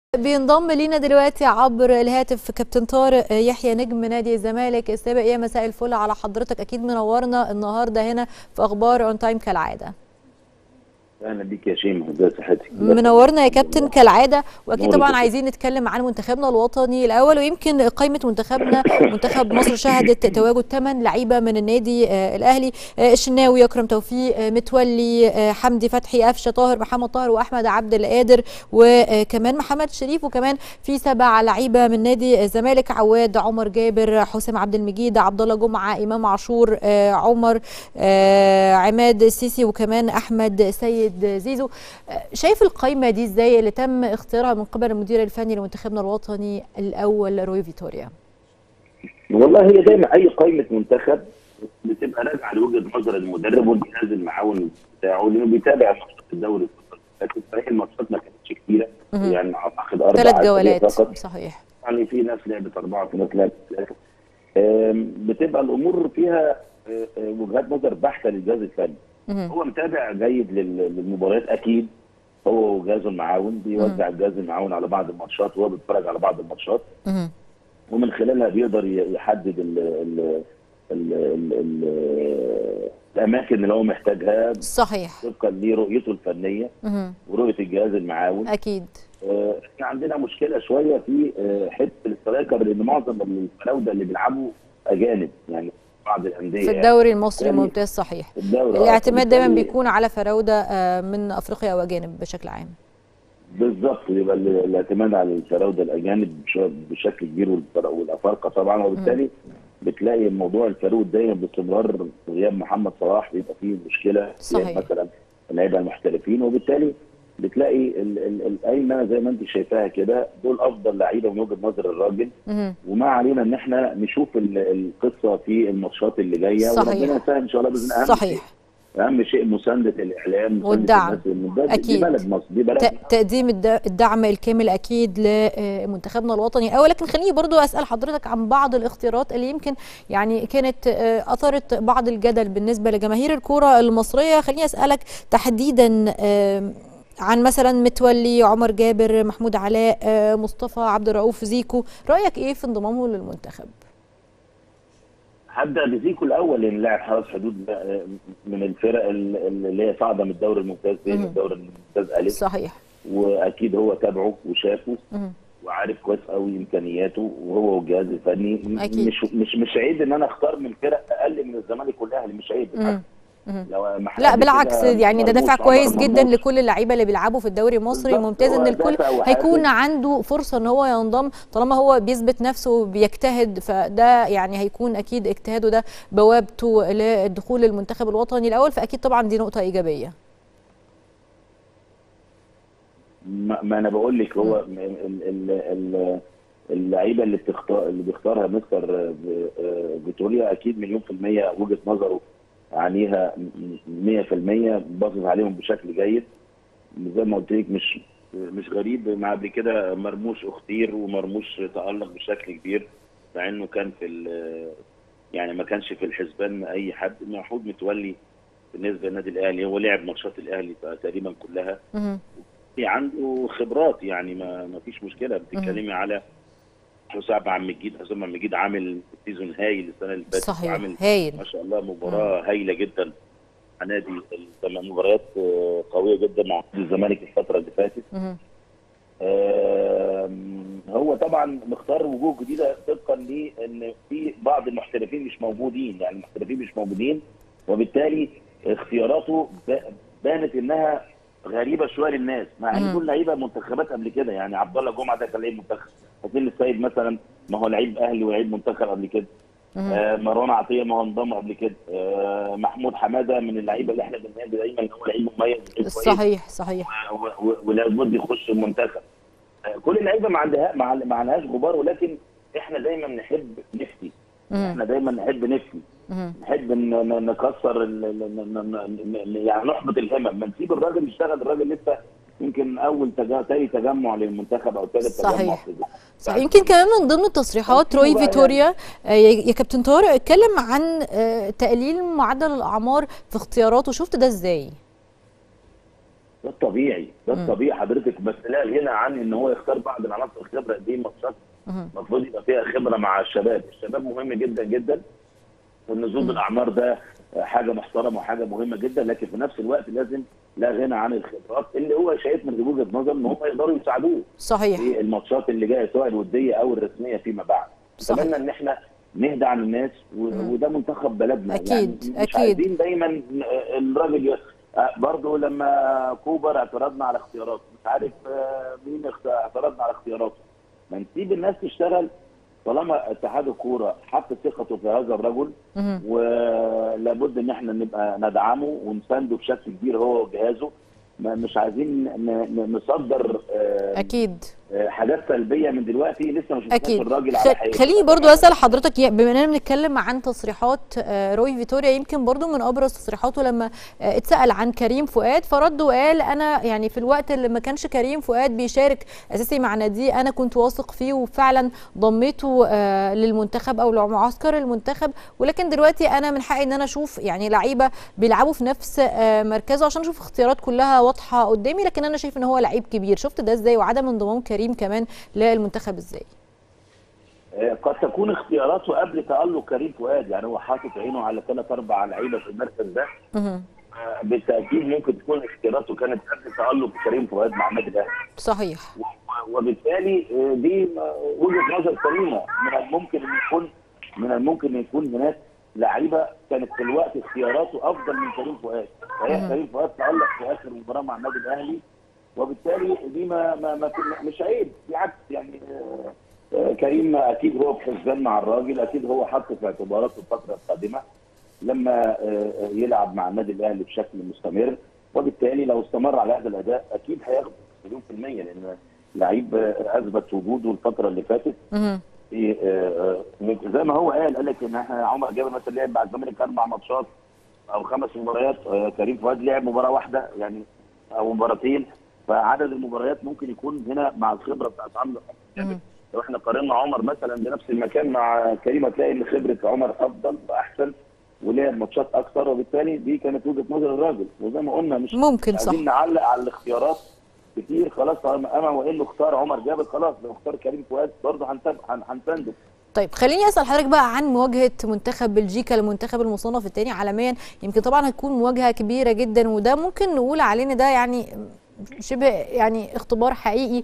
بينضم لينا دلوقتي عبر الهاتف كابتن طارق يحيى نجم نادي الزمالك السابق يا مساء الفل على حضرتك اكيد منورنا النهارده هنا في اخبار اون تايم كالعاده اهلا بيك يا شيماء ازي صحتك منورنا يا كابتن كالعاده واكيد نورك طبعا يا عايزين نتكلم عن منتخبنا الوطني الاول ويمكن قائمه منتخبنا منتخب مصر شهدت تواجد ثمان لعيبه من النادي آه، الاهلي آه، الشناوي اكرم توفيق آه، متولي آه، حمدي فتحي قفشه طاهر محمد طاهر واحمد عبد القادر وكمان محمد شريف وكمان في سبع لعيبه من نادي الزمالك عواد عمر جابر حسام عبد المجيد عبد الله جمعه امام عاشور آه، عمر آه، عماد السيسي وكمان احمد سيد زيزو آه، شايف القائمه دي ازاي اللي تم اختيارها من قبل المدير الفني لمنتخبنا الوطني الاول روي فيتوريا والله هي دايما اي قائمه منتخب بتبقى راجعه لوجهه نظر المدرب والجهاز المعاون بتاعه لانه بيتابع ماتشات الدوري لكن صحيح الماتشات ما كانتش كتيره مهم. يعني اعتقد اربع ثلاث أسابيع جولات فقط صحيح يعني في ناس لعبت اربعه في ناس لعبت ثلاثه آم، بتبقى الامور فيها آه، آه، وجهات نظر بحته للجهاز الفني مهم. هو متابع جيد لل- للمباريات اكيد هو وجهازه المعاون بيوزع الجهاز المعاون على بعض الماتشات وهو بيتفرج على بعض الماتشات مهم. ومن خلالها بيقدر ي- يحدد ال ال ال ال ال الاماكن اللي هو محتاجها صحيح طبقا لرؤيته الفنيه مهم. ورؤيه الجهاز المعاون اكيد آه، احنا عندنا مشكله شويه في آه، حته الاسترايكر لان معظم الفراوده اللي بيلعبوا اجانب يعني بعض الانديه في الدوري المصري يعني الممتاز صحيح في الدوري آه، الاعتماد دايما فبالتالي بيكون على فراوده آه، من افريقيا او اجانب بشكل عام بالظبط يبقى ال- الاعتماد على الفراوده الاجانب بش- بشكل كبير والفرا- والافارقه طبعا وبالتالي بتلاقي موضوع الفارود دايما باستمرار غياب محمد صلاح بيبقى فيه مشكله صحيح. غياب مثلا اللعيبه المحترفين وبالتالي بتلاقي ال- ال- القايمه زي ما انت شايفاها كده دول افضل لعيبه من وجهه نظر الراجل مهم. وما علينا ان احنا نشوف ال- القصه في الماتشات اللي جايه صحيح. وربنا يسهل ان شاء الله باذن اهم صحيح شيء اهم شيء مسانده الاعلام مساندة والدعم. الناس لأن ده- أكيد. دي بلد مصر دي بلد ت- تقديم الد- الدعم الكامل اكيد لمنتخبنا الوطني أو لكن خليني برضو اسال حضرتك عن بعض الاختيارات اللي يمكن يعني كانت آه، اثرت بعض الجدل بالنسبه لجماهير الكره المصريه خليني اسالك تحديدا آه، عن مثلا متولي عمر جابر محمود علاء آه، مصطفى عبد الرؤوف زيكو رايك ايه في انضمامه للمنتخب هبدا بزيكو الاول لان لاعب حرس حدود ده من الفرق ال- اللي هي صاعده من الدوري الممتاز زي مم. الدوري الممتاز الف صحيح واكيد هو تابعه وشافه مهم. وعارف كويس قوي امكانياته وهو والجهاز الفني م- أكيد. مش مش مش عيب ان انا اختار من فرق اقل من الزمالك والاهلي مش عيب بالعكس. مهم. مهم. لو محل لا بالعكس كده يعني ده دافع مرموش، كويس عمر جدا مرموش. لكل اللعيبه اللي بيلعبوا في الدوري المصري بالظبط، ممتاز هو ان الكل دافع وحافز. هيكون عنده فرصه ان هو ينضم طالما هو بيثبت نفسه وبيجتهد فده يعني هيكون اكيد اجتهاده ده بوابته للدخول للمنتخب الوطني الاول فاكيد طبعا دي نقطه ايجابيه ما, ما انا بقول لك هو ال- ال- ال- ال- اللعيبه اللي بتختار اللي بيختارها مستر آه، آه، فيتوريا اكيد مليون في الميه وجهه نظره عنيها 100% باصص عليهم بشكل جيد زي ما قلت لك مش مش غريب مع قبل كده مرموش اختير ومرموش تالق بشكل كبير مع انه كان في ال- يعني ما كانش في الحسبان اي حد محمود متولي بالنسبه للنادي الاهلي هو لعب ماتشات الاهلي تقريبا كلها مهم. في عنده خبرات يعني ما ما فيش مشكله بتتكلمي على حسام عبد المجيد حسام عبد المجيد عامل سيزون هايل السنه اللي فاتت صحيح عامل هايل ما شاء الله مباراه هايله جدا مع نادي ال- مباريات آه، قويه جدا مع نادي الزمالك الفتره اللي فاتت مهم. آم، هو طبعا مختار وجوه جديده طبقا لان في بعض المحترفين مش موجودين يعني المحترفين مش موجودين وبالتالي اختياراته ب- بانت انها غريبه شويه للناس مع مم. ان دول لعيبه منتخبات قبل كده يعني عبد الله جمعه ده كان لعيب منتخب حسين السيد مثلا ما هو لعيب اهلي ولعيب منتخب قبل كده مهم. آه مروان عطيه ما هو انضم قبل كده آه محمود حماده من اللعيبه اللي احنا بنقول دايما ان هو لعيب مميز لعيب كويس. صحيح صحيح و- و- ولابد يخش المنتخب آه، كل اللعيبه ما عندها ما عل- ما عندهاش غبار ولكن احنا دايما نحب نفتي مهم. احنا دايما نحب نفتي مهم. نحب ن- ن- نكسر ال- ال- ن- ن- ن- يعني نحبط الهمم ما نسيب الراجل يشتغل الراجل لسه يمكن اول تجا- تاني تجمع للمنتخب او ثالث تجمع صحيح. في صح يمكن كمان من ضمن التصريحات روي بقى فيتوريا آه، يا يا كابتن طارق اتكلم عن آه، تقليل معدل الاعمار في اختياراته شفت ده ازاي ده الطبيعي ده الطبيعي حضرتك بس لا غنى عن ان هو يختار بعض العناصر الخبره دي ماتشات المفروض يبقى فيها خبره مع الشباب الشباب مهم جدا جدا والنزول بالاعمار ده حاجه محترمه وحاجه مهمه جدا لكن في نفس الوقت لازم لا غنى عن الخبرات اللي هو شايف من وجهه نظر ان هم يقدروا يساعدوه صحيح في الماتشات اللي جايه سواء الوديه او الرسميه فيما بعد صحيح. اتمنى ان احنا نهدى عن الناس و... وده منتخب بلدنا أكيد، يعني مش أكيد. عايزين دايما الراجل ي... برضه لما كوبر اعترضنا على اختياراته مش عارف آه، مين اخت- اعترضنا على اختياراته ما نسيب الناس تشتغل طالما اتحاد الكوره حط ثقته في هذا الرجل مهم. ولابد ان احنا نبقى ندعمه ونسانده بشكل كبير هو وجهازه ما- مش عايزين ن- ن- نصدر آه، اكيد آه، حاجات سلبيه من دلوقتي لسه ما شفناش اكيد الراجل على خ- حقيقته خليني برضو اسال حضرتك يا- بما اننا بنتكلم عن تصريحات آه، روي فيتوريا يمكن برضو من ابرز تصريحاته لما آه، اتسال عن كريم فؤاد فرد وقال انا يعني في الوقت اللي ما كانش كريم فؤاد بيشارك اساسي مع ناديه انا كنت واثق فيه وفعلا ضميته آه، للمنتخب او لمعسكر المنتخب ولكن دلوقتي انا من حقي ان انا اشوف يعني لعيبه بيلعبوا في نفس آه، مركزه عشان اشوف اختيارات كلها واضحه قدامي لكن انا شايف ان هو لعيب كبير شفت ده ازاي وعدم انضمام كريم كمان للمنتخب ازاي آه، قد تكون اختياراته قبل تالق كريم فؤاد يعني هو حاطط عينه على ثلاث اربع لعيبه في المركز ده مهم. آه، بالتاكيد ممكن تكون اختياراته كانت قبل تالق كريم فؤاد مع النادي الاهلي صحيح و- وبالتالي آه، دي آه، وجهه نظر سليمه من الممكن ان يكون من الممكن ان يكون هناك لعيبه كانت في الوقت اختياراته افضل من كريم فؤاد صحيح كريم فؤاد تالق في اخر مباراه مع النادي الاهلي وبالتالي دي ما, ما, ما مش عيب بالعكس يعني آه، آه، كريم اكيد هو في حسبان مع الراجل اكيد هو حط في اعتباراته الفتره القادمه لما آه، آه، يلعب مع النادي الاهلي بشكل مستمر وبالتالي لو استمر على هذا الاداء اكيد هياخد مليون في الميه لان لعيب آه، اثبت وجوده الفتره اللي فاتت مهم. في آه، آه، زي ما هو قال قال لك ان احنا عمر جابر مثلا لعب مع الزمالك اربع ماتشات او خمس مباريات آه، كريم فؤاد لعب مباراه واحده يعني او مباراتين فعدد المباريات ممكن يكون هنا مع الخبره بتاعت عمرو مهم. لو احنا قارنا عمر مثلا بنفس المكان مع كريم هتلاقي ان خبره عمر افضل واحسن ولعب ماتشات اكثر وبالتالي دي كانت وجهه نظر الراجل وزي ما قلنا مش ممكن صح عايزين نعلق على الاختيارات كتير خلاص طالما اما هو انه اختار عمر جابر خلاص لو اختار كريم فؤاد برضه هنتابع هن- هنسنده طيب خليني اسال حضرتك بقى عن مواجهه منتخب بلجيكا المنتخب المصنف الثاني عالميا يمكن طبعا هتكون مواجهه كبيره جدا وده ممكن نقول عليه ان ده يعني شبه يعني اختبار حقيقي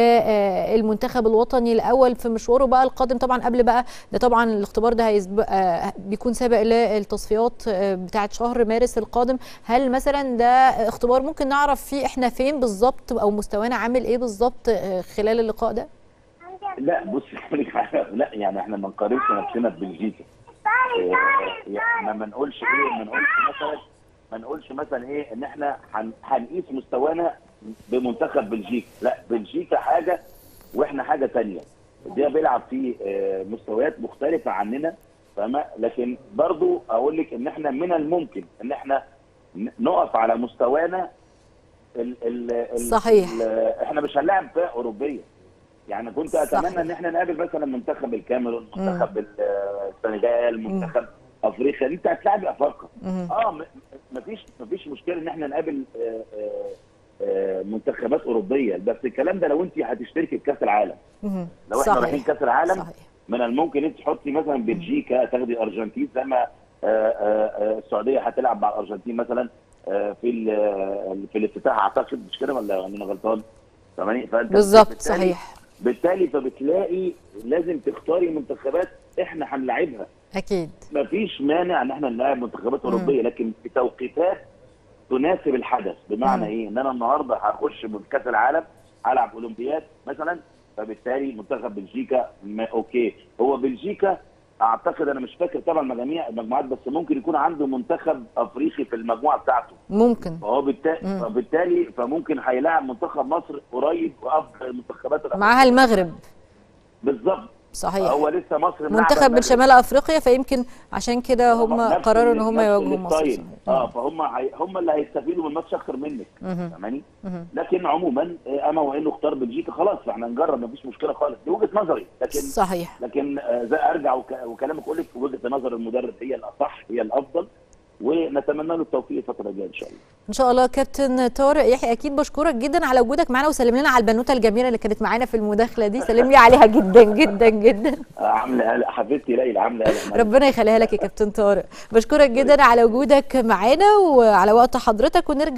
للمنتخب الوطني الاول في مشواره بقى القادم طبعا قبل بقى ده طبعا الاختبار ده هيسبق آه، بيكون سابق للتصفيات آه، بتاعه شهر مارس القادم هل مثلا ده اختبار ممكن نعرف فيه احنا فين بالظبط او مستوانا عامل ايه بالظبط آه، خلال اللقاء ده لا بص أقول لك حاجة، لا يعني احنا ما نقارنش نفسنا ببلجيكا إيه، يعني ما- ما نقولش ايه ما نقولش مثلا ما نقولش مثلا ايه ان احنا هن- هنقيس مستوانا بمنتخب بلجيكا لا بلجيكا حاجه واحنا حاجه تانية ده بيلعب في آه، مستويات مختلفه عننا فما لكن برضو اقول لك ان احنا من الممكن ان احنا ن- نقف على مستوانا ال ال ال صحيح. ال احنا مش هنلاعب فرق اوروبيه يعني كنت اتمنى صحيح. ان احنا نقابل مثلا منتخب الكاميرون منتخب ال- السنغال منتخب افريقيا انت هتلاعب افريقيا مهم. اه م- مفيش مفيش مشكله ان احنا نقابل آه، آه، آه، منتخبات اوروبيه بس الكلام ده لو انت هتشتركي في كاس العالم مهم. لو احنا صحيح. رايحين كاس العالم صحيح من الممكن انت تحطي مثلا بلجيكا تاخدي الارجنتين زي ما آه، آه، آه، السعوديه هتلعب مع الارجنتين مثلا آه، في ال- في الافتتاح اعتقد مش كده ولا انا غلطان؟ فاهماني؟ فانت بالظبط بالتالي- صحيح بالتالي فبتلاقي لازم تختاري منتخبات احنا هنلاعبها اكيد مفيش مانع ان احنا نلاعب منتخبات اوروبيه لكن في توقيتات تناسب الحدث بمعنى مم. ايه؟ ان انا النهارده هخش من كاس العالم هلعب اولمبياد مثلا فبالتالي منتخب بلجيكا ما اوكي هو بلجيكا اعتقد انا مش فاكر طبعا مجاميع المجموعات بس ممكن يكون عنده منتخب افريقي في المجموعه بتاعته ممكن فهو بالتالي مم. فبالتالي فممكن هيلاعب منتخب مصر قريب وافضل المنتخبات الأفريقية. معاها المغرب بالظبط صحيح هو لسه مصر ملاعبة منتخب من المغرب. شمال افريقيا فيمكن عشان كده هم نفس قرروا ان ال- هم نفس يواجهوا مصر الستايل. صحيح. اه فهم هي... هم اللي هيستفيدوا من الماتش اكتر منك مهم. فاهماني مهم. لكن عموما آه، اما وانه اختار بلجيكا خلاص فاحنا نجرب مفيش مشكله خالص دي وجهه نظري لكن صحيح لكن آه، زي ارجع وك... وكلامك اقول لك وجهه نظر المدرب هي الاصح هي الافضل ونتمنى له التوفيق الفتره الجايه ان شاء الله ان شاء الله كابتن طارق يحيى اكيد بشكرك جدا على وجودك معانا وسلم لنا على البنوته الجميله اللي كانت معانا في المداخله دي سلم لي عليها جدا جدا جدا عامله قلق حبيبتي ليلى عامله قلق ربنا يخليها لك يا كابتن طارق بشكرك جدا على وجودك معانا وعلى وقت حضرتك ونرجع